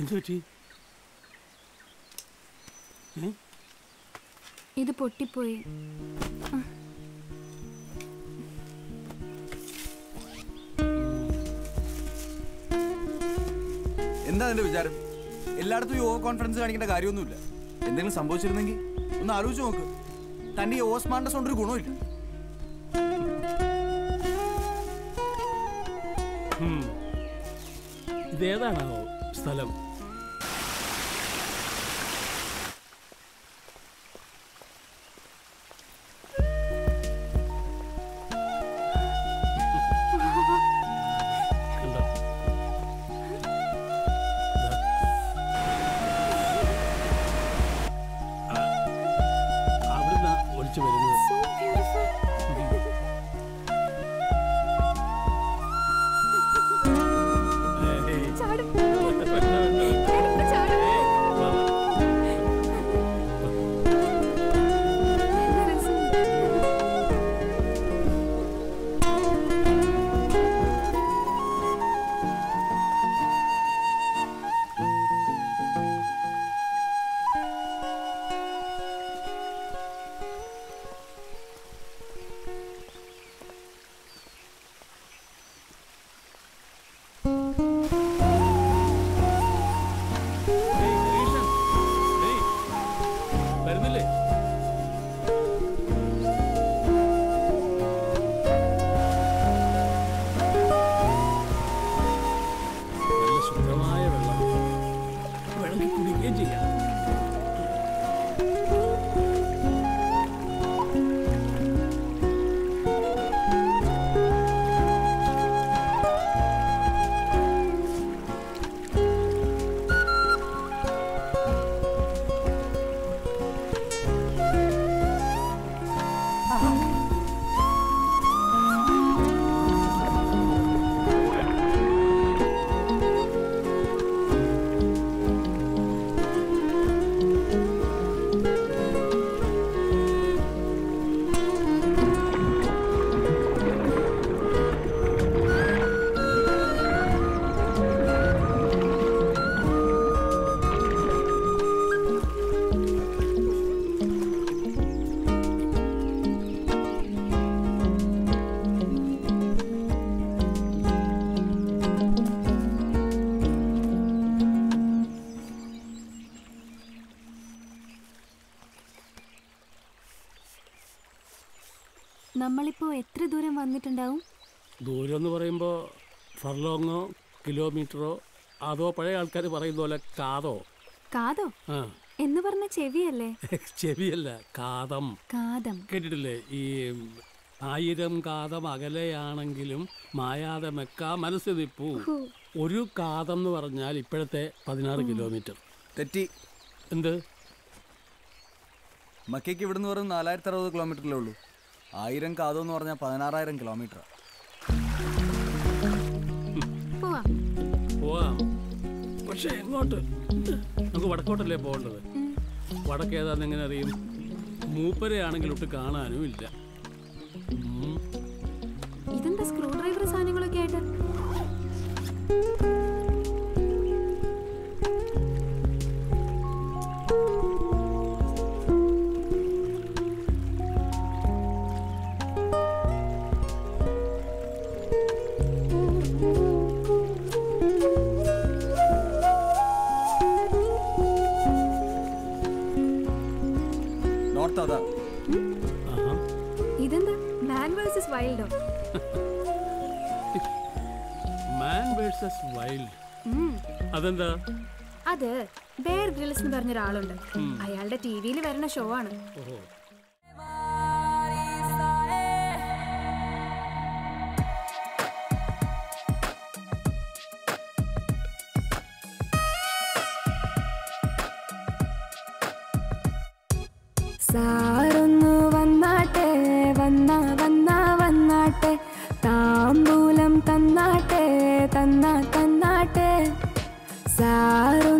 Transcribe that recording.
എന്തു പറ്റി ഏ? ഇത് പൊട്ടിപ്പോയി എന്താ അതിന്റെ വിചാരം എല്ലായിടത്തും യോഗ കോൺഫറൻസ് കാണിക്കേണ്ട കാര്യമൊന്നുമില്ല എന്തെങ്കിലും സംഭവിച്ചിരുന്നെങ്കിൽ ഒന്ന് ആലോചിച്ച് നോക്ക് തന്റെ ഈ ഓസ്മാൻഡസ് കൊണ്ടൊരു ഗുണമില്ല ഉം. ഇതേതാണാവോ സ്ഥലം കണ്ടോ ദാ. ആ, അവിടുന്ന് ഒളിച്ചു വരുന്നത് So beautiful. ഏയ്. ചാടും. വേണ്ട, വേണ്ട, വേണ്ട. ഞാനിപ്പോ ചാടും. ഏയ്, വാ, വാ. നല്ല രസമുണ്ട്. ഏയ്, ഗണേശൻ. ഏയ്, വരുന്നില്ലേ നല്ല ശുദ്ധമായ വെള്ളം വേണമെങ്കിൽ കുടിക്കുകയും ചെയ്യാം നമ്മളിപ്പോ എത്ര ദൂരം വന്നിട്ടുണ്ടാവും ദൂരം എന്ന് പറയുമ്പോൾ ഫർലോങ്ങോ കിലോമീറ്ററോ അതോ പഴയ ആൾക്കാർ പറയുന്ന പോലെ കാതോ കാതോ ആ എന്ന് പറഞ്ഞ ചെവിയല്ലേ ചെവിയല്ല കാതം കാതം കേട്ടിട്ടില്ലേ ഈ ആയിരം കാതം അകലെയാണെങ്കിലും മായാതെ മെക്ക മനസ്സ് നിപ്പൂ ഹൂ. ഒരു കാതം എന്ന് പറഞ്ഞാൽ ഇപ്പോഴത്തെ പതിനാറ് കിലോമീറ്റർ തെറ്റി എന്ത് മക്കയ്ക്ക് ഇവിടുന്ന് വെറും നാലായിരത്തി അറുപത് കിലോമീറ്ററിലേ ഉള്ളൂ ആയിരം കാതം എന്ന് പറഞ്ഞാൽ പതിനാറായിരം കിലോമീറ്റർ പോവാം പോവാം പക്ഷെ എങ്ങോട്ട് നമുക്ക് വടക്കോട്ടല്ലേ പോകേണ്ടത് വടക്ക് ഏതാന്ന് എങ്ങനെ അറിയും മൂപ്പരയാണെങ്കിൽ ഒട്ട് കാണാനും ഇല്ല ഉം. ഇതെന്താ സ്ക്രൂ ഡ്രൈവർ സാധനങ്ങളൊക്കെ ആയിട്ട് നോർത്ത് അതാ ആഹാ. ഇതെന്താ മാൻ വേഴ്സസ് വൈൽഡോ മാൻ വേഴ്സസ് വൈൽഡ് അതെന്താ അത് ബെയർ ഗ്രിൽസ് എന്ന് പറഞ്ഞ ഒരാളുണ്ട് അയാളുടെ ടി വിയിൽ വരുന്ന ഷോ ആണ് ഓഹോ സാറൊന്നു വന്നാട്ടെ വന്ന വന്ന വന്നാട്ടെ താമ്പൂലം തന്നാട്ടെ തന്ന തന്നാട്ടെ സാറൊന്നു